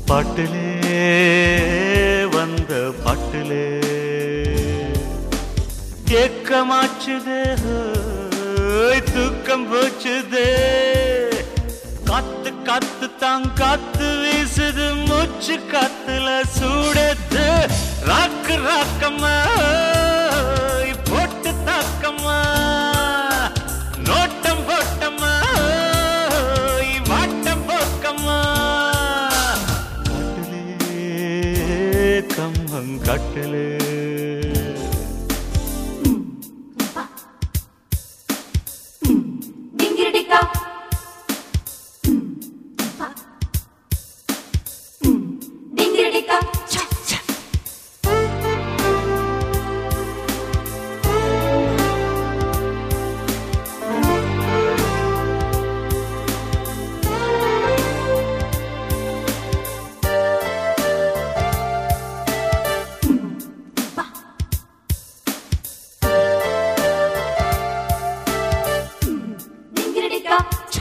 பாட்டிலே வந்த பாட்டிலே ஏக்கமாச்சுதே ஹோய், தூக்கம் போச்சுதே காத்து காத்து தான் காத்து வீசுது மூச்சு காத்துல சூடுது ராக்கு ராக்கம்மா ஹோய், போட்டு தாக்கம்மா நோட்டம் போட்டம்மா ஹோய், வாட்டம் போக்கம்மா காட்டிலே கம்மங்காட்டிலே டிங்கிரிடிக்கா டிங்கிரிடிக்கா டிங்கிரிடிக்கா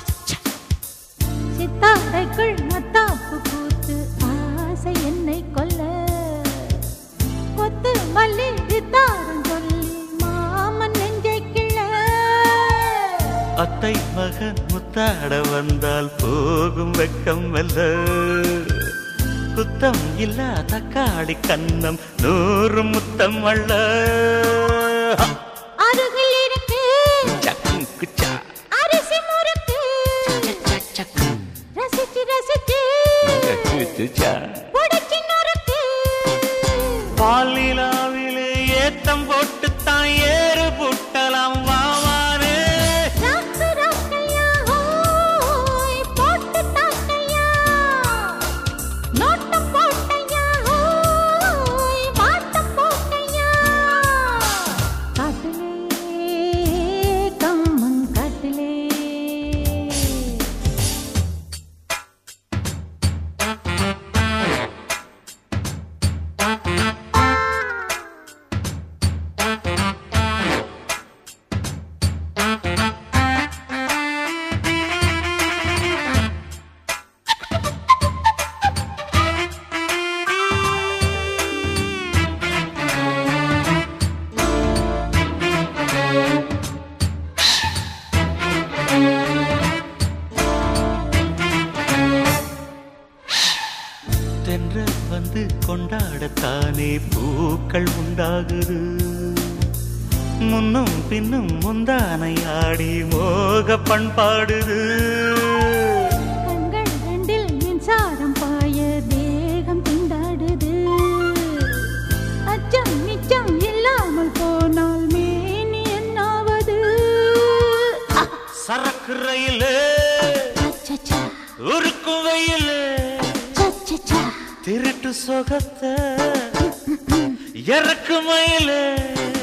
சித்தாடைக்குள் மத்தாப்பு பூத்து ஆசை என்னை கொல்ல கொத்து மல்லி வித்தாரம் சொல்லி மாமன் நெஞ்சை கிள்ள அத்தை மகன் முத்தாட வந்தால் போகும் வெக்கம் வல்ல குத்தம் இல்ல தக்காளி கன்னம் நூறு முத்தம் அல்ல அருகில் இருக்கு சக்கும் குச்சா அரிசி முறுக்கு ரசிச்சு ரசிச்சு குச்சுச்சா. புடிச்சு நொறுக்கு பாலிலாவிலே ஏத்தம் போட்டு தான் ஏறு புட்டலாம் வாவானே ராக்கு ராக்கையா ஹோய் போட்டு தாக்கையா நோட்டம் போட்டையா ஹோய் வாட்டம் போட்டையா காட்டிலே கம்மன் காட்டிலே தென்றல் வந்து கொண்டாடத்தானே பூக்கள் உண்டாகுது முன்னும் பின்னும் முந்தானை ஆடி மோக பண்பாடுது கண்கள் ரெண்டில் மின்சாரம் பாய தேகம் திண்டாடுது அச்சம் நிச்சம் இல்லாமல் போனால் மேனி என்னாவது சரக்கு ரயிலு அச்சச்சா, உருக்கு வெயிலு சச்சச்சா. திருட்டு சொகத்தை இறக்கு மயிலு